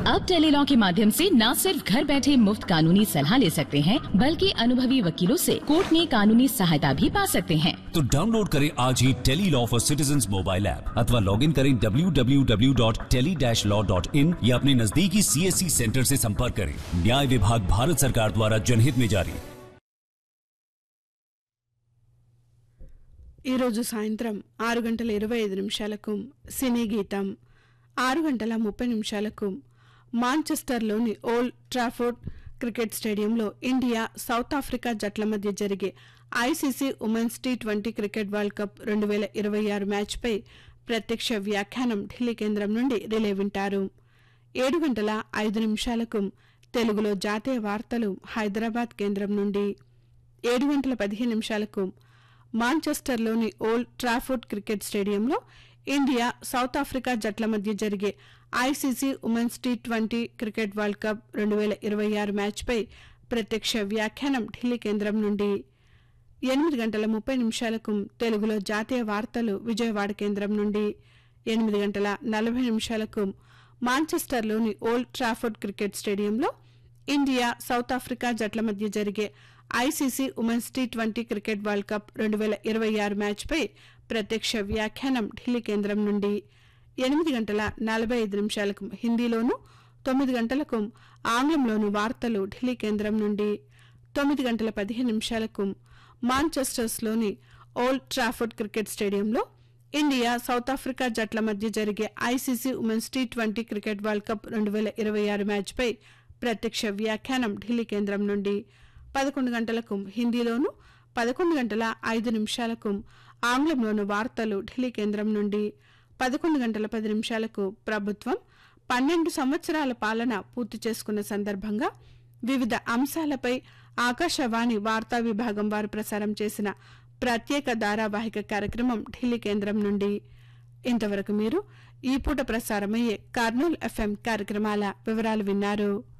अब टेलीलॉ के माध्यम से न सिर्फ घर बैठे मुफ्त कानूनी सलाह ले सकते हैं बल्कि अनुभवी वकीलों से कोर्ट में कानूनी सहायता भी पा सकते हैं तो डाउनलोड करें आज ही tele law for citizen mobile app अथवा लॉग इन करें www.tele-law.in या अपने नजदीकी सीएससी सेंटर से संपर्क करें न्याय विभाग भारत सरकार द्वारा जनहित में जारी ఈరోజు సాయంత్రం ఆరు గంటల ఇరవై ఐదు నిమిషాలకు సినీ గీతం ఆరు గంటల ముప్పై నిమిషాలకు మాంచెస్టర్లోని ఓల్డ్ ట్రాఫోర్డ్ క్రికెట్ స్టేడియంలో ఇండియా సౌత్ ఆఫ్రికా జట్ల మధ్య జరిగే ICC women's T twenty cricket world cup రెండు వేల ఇరవై ఆరు మ్యాచ్పై ప్రత్యక్ష వ్యాఖ్యానం ఢిల్లీ కేంద్రం నుండి రిలే వింటారు ఏడు గంటల ఐదు నిమిషాలకు తెలుగులో జాతీయ వార్తలు హైదరాబాద్ కేంద్రం నుండి ఏడు గంటల పదిహేను నిమిషాలకు మాంచెస్టర్లోని ఓల్డ్ ట్రాఫోర్డ్ క్రికెట్ స్టేడియంలో ఇండియా సౌత్ ఆఫ్రికా జట్ల మధ్య జరిగే ICC women's T twenty cricket world cup రెండు వేల ఇరవై ఆరు మ్యాచ్పై ప్రత్యక్ష వ్యాఖ్యానం ఢిల్లీ కేంద్రం నుండి ఎనిమిది గంటల ముప్పై నిమిషాలకు తెలుగులో జాతీయ వార్తలు విజయవాడ కేంద్రం నుండి ఎనిమిది గంటల నలభై నిమిషాలకు మాంచెస్టర్లోని ఓల్డ్ ట్రాఫోర్డ్ క్రికెట్ స్టేడియంలో ఇండియా సౌత్ ఆఫ్రికా జట్ల మధ్య జరిగే ICC women's T twenty cricket world cup రెండు వేల ఇరవై ఆరు మ్యాచ్పై ప్రత్యక్ష వ్యాఖ్యానం ఢిల్లీ కేంద్రం నుండి ఎనిమిది గంటల నలభై ఐదు నిమిషాలకు హిందీలోను తొమ్మిది గంటలకు ఆంగ్లంలోను వార్తలు ఢిల్లీ కేంద్రం నుండి తొమ్మిది గంటల పదిహేను నిమిషాలకు మాంచెస్టర్స్లోని ఓల్డ్ ట్రాఫోర్డ్ క్రికెట్ స్టేడియంలో ఇండియా సౌత్ ఆఫ్రికా జట్ల మధ్య జరిగే ICC women's T twenty cricket world cup రెండు వేల ఇరవై ఆరు మ్యాచ్పై ప్రత్యక్ష వ్యాఖ్యానం ఢిల్లీ కేంద్రం నుండి పదకొండు గంటలకు హిందీలోను పదకొండు గంటల ఐదు నిమిషాలకు ఆంగ్లంలోను వార్తలు ఢిల్లీ కేంద్రం నుండి పదకొండు గంటల పది నిమిషాలకు ప్రభుత్వం పన్నెండు సంవత్సరాల పాలన పూర్తి చేసుకున్న సందర్భంగా వివిధ అంశాలపై ఆకాశవాణి వార్తా విభాగం వారు ప్రసారం చేసిన ప్రత్యేక ధారావాహిక కార్యక్రమం ఢిల్లీ కేంద్రం నుండి ఇంతవరకు మీరు ఈ పూట ప్రసారమయ్యే కర్నూలు ఎఫ్ఎం కార్యక్రమాల వివరాలు విన్నారు